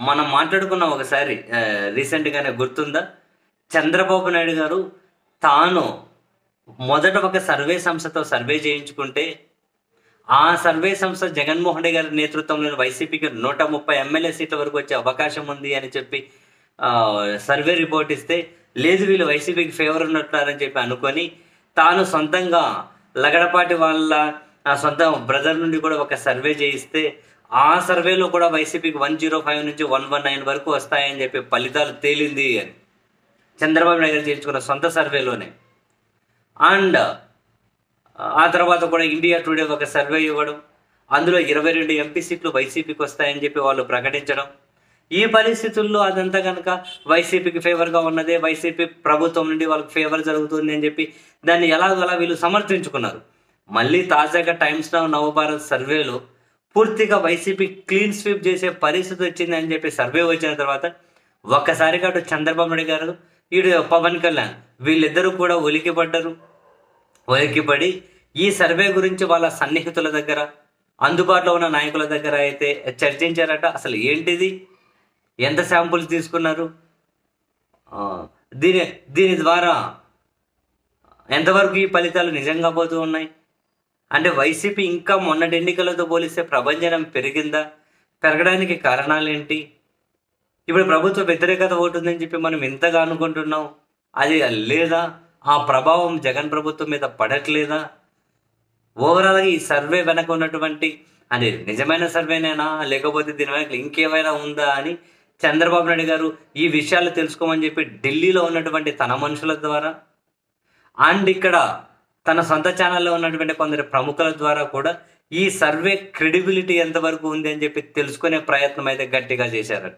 మనం మాట్లాడుకున్నాం ఒకసారి ఆ, రీసెంట్గానే గుర్తుందా చంద్రబాబు నాయుడు గారు తాను మొదట ఒక సర్వే సంస్థతో సర్వే చేయించుకుంటే ఆ సర్వే సంస్థ జగన్మోహన్ రెడ్డి గారి నేతృత్వంలోని వైసీపీకి నూట ముప్పై ఎమ్మెల్యే సీట్ల వరకు వచ్చే అవకాశం ఉంది అని చెప్పి ఆ, సర్వే రిపోర్ట్ ఇస్తే లేదు వీళ్ళు వైసీపీకి ఫేవర్ ఉన్నట్టున్నారని చెప్పి అనుకొని తాను సొంతంగా లగడపాటి వాళ్ళ ఆ సొంత బ్రదర్ నుండి కూడా ఒక సర్వే చేయిస్తే ఆ సర్వేలో కూడా వైసీపీకి వన్ జీరో ఫైవ్ నుంచి వన్ వన్ నైన్ వరకు వస్తాయని చెప్పి ఫలితాలు తేలింది అని చంద్రబాబు నాయుడు గారు చేయించుకున్న సొంత సర్వేలోనే అండ్ ఆ తర్వాత కూడా ఇండియా టుడే ఒక సర్వే ఇవ్వడం అందులో ఇరవై రెండు ఎంపీ సీట్లు వైసీపీకి వస్తాయని చెప్పి వాళ్ళు ప్రకటించడం ఈ పరిస్థితుల్లో అదంతా కనుక వైసీపీకి ఫేవర్గా ఉన్నదే వైసీపీ ప్రభుత్వం నుండి వాళ్ళకి ఫేవర్ జరుగుతుంది అని చెప్పి దాన్ని ఎలాగోలా వీళ్ళు సమర్థించుకున్నారు మళ్ళీ తాజాగా టైమ్స్ నౌ నవభారత్ సర్వేలో పూర్తిగా వైసీపీ క్లీన్ స్వీప్ చేసే పరిస్థితి వచ్చింది అని చెప్పి సర్వే వచ్చిన తర్వాత ఒక్కసారిగా అటు చంద్రబాబు నాయుడు గారు ఇటు పవన్ కళ్యాణ్ వీళ్ళిద్దరూ కూడా ఉలికిపడ్డారు ఉలికిపడి ఈ సర్వే గురించి వాళ్ళ సన్నిహితుల దగ్గర అందుబాటులో ఉన్న నాయకుల దగ్గర అయితే చర్చించారట అసలు ఏంటిది ఎంత శాంపుల్స్ తీసుకున్నారు ఆ, దీని దీని ద్వారా ఎంతవరకు ఈ ఫలితాలు నిజంగా పోతూ ఉన్నాయి అంటే వైసీపీ ఇంకా మొన్నటి ఎన్నికలతో పోలిస్తే ప్రభంజనం పెరిగిందా పెరగడానికి కారణాలు ఏంటి ఇప్పుడు ప్రభుత్వ వ్యతిరేకత ఓటు ఉందని చెప్పి మనం ఇంతగా అనుకుంటున్నాం అది లేదా ఆ ప్రభావం జగన్ ప్రభుత్వం మీద పడట్లేదా ఓవరాల్గా ఈ సర్వే వెనక ఉన్నటువంటి అది నిజమైన సర్వేనేనా లేకపోతే దీని వెనక ఇంకేమైనా ఉందా అని చంద్రబాబు నాయుడు గారు ఈ విషయాలు తెలుసుకోమని చెప్పి ఢిల్లీలో ఉన్నటువంటి తన మనుషుల ద్వారా అండ్ ఇక్కడ తన సొంత ఛానల్లో ఉన్నటువంటి కొందరు ప్రముఖుల ద్వారా కూడా ఈ సర్వే క్రెడిబిలిటీ ఎంతవరకు ఉంది అని చెప్పి తెలుసుకునే ప్రయత్నం అయితే గట్టిగా చేశారట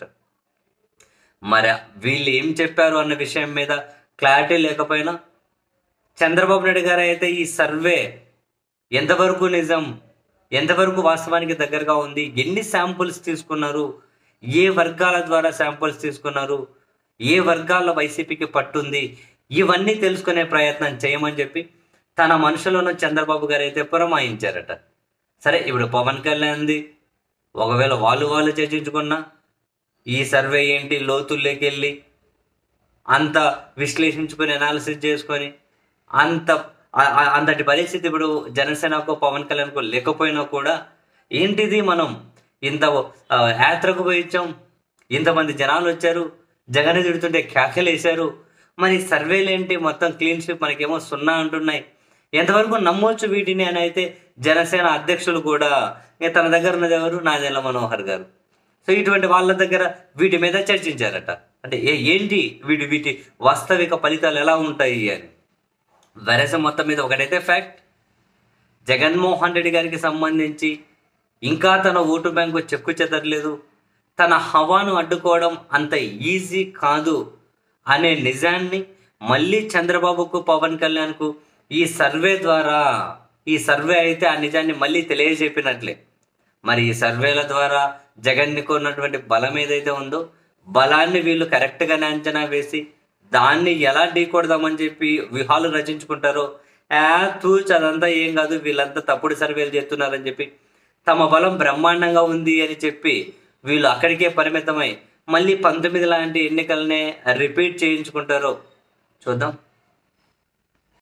మరి వీళ్ళు ఏం చెప్పారు అన్న విషయం మీద క్లారిటీ లేకపోయినా చంద్రబాబు నాయుడు గారు అయితే ఈ సర్వే ఎంతవరకు నిజం ఎంతవరకు వాస్తవానికి దగ్గరగా ఉంది ఎన్ని శాంపుల్స్ తీసుకున్నారు ఏ వర్గాల ద్వారా శాంపుల్స్ తీసుకున్నారు ఏ వర్గాల్లో వైసీపీకి పట్టుంది ఇవన్నీ తెలుసుకునే ప్రయత్నం చేయమని చెప్పి తన మనుషులను చంద్రబాబు గారు అయితే పురమాయించారట సరే ఇప్పుడు పవన్ కళ్యాణ్ది ఒకవేళ వాళ్ళు వాళ్ళు చర్చించుకున్నా ఈ సర్వే ఏంటి లోతుల్లోకి వెళ్ళి అంత విశ్లేషించుకొని అనాలిసిస్ చేసుకొని అంత ఆ- ఆ- అంతటి పరిస్థితి ఇప్పుడు జనసేనకు పవన్ కళ్యాణ్కు లేకపోయినా కూడా ఏంటిది మనం ఇంత ఆ, యాత్రకు పోయించాం ఇంతమంది జనాలు వచ్చారు జగన్ తిడుతుంటే కేకలు వేశారు మరి సర్వేలు ఏంటి మొత్తం క్లీన్ స్వీప్ మనకేమో సున్నా అంటున్నాయి ఎంతవరకు నమ్మొచ్చు వీటిని అని అయితే జనసేన అధ్యక్షులు కూడా ఇంకా తన దగ్గర ఉన్నది ఎవరు నాదెల్ల మనోహర్ గారు సో ఇటువంటి వాళ్ళ దగ్గర వీటి మీద చర్చించారట అంటే ఏ ఏంటి వీటి వీటి వాస్తవిక ఫలితాలు ఎలా ఉంటాయి అని వెరస మొత్తం మీద ఒకటైతే ఫ్యాక్ట్ జగన్మోహన్ రెడ్డి గారికి సంబంధించి ఇంకా తన ఓటు బ్యాంకు చెక్కు చెదరలేదు తన హవాను అడ్డుకోవడం అంత ఈజీ కాదు అనే నిజాన్ని మళ్ళీ చంద్రబాబుకు పవన్ కళ్యాణ్కు ఈ సర్వే ద్వారా ఈ సర్వే అయితే ఆ నిజాన్ని మళ్ళీ తెలియజెప్పినట్లే మరి ఈ సర్వేల ద్వారా జగన్కి ఉన్నటువంటి బలం ఏదైతే ఉందో బలాన్ని వీళ్ళు కరెక్ట్గానే అంచనా వేసి దాన్ని ఎలా ఢీకొడదామని చెప్పి వ్యూహాలు రచించుకుంటారో ఆ తూచ్ అదంతా ఏం కాదు వీళ్ళంతా తప్పుడు సర్వేలు చేస్తున్నారని చెప్పి తమ బలం బ్రహ్మాండంగా ఉంది అని చెప్పి వీళ్ళు అక్కడికే పరిమితమై మళ్ళీ పంతొమ్మిది లాంటి ఎన్నికలనే రిపీట్ చేయించుకుంటారో చూద్దాం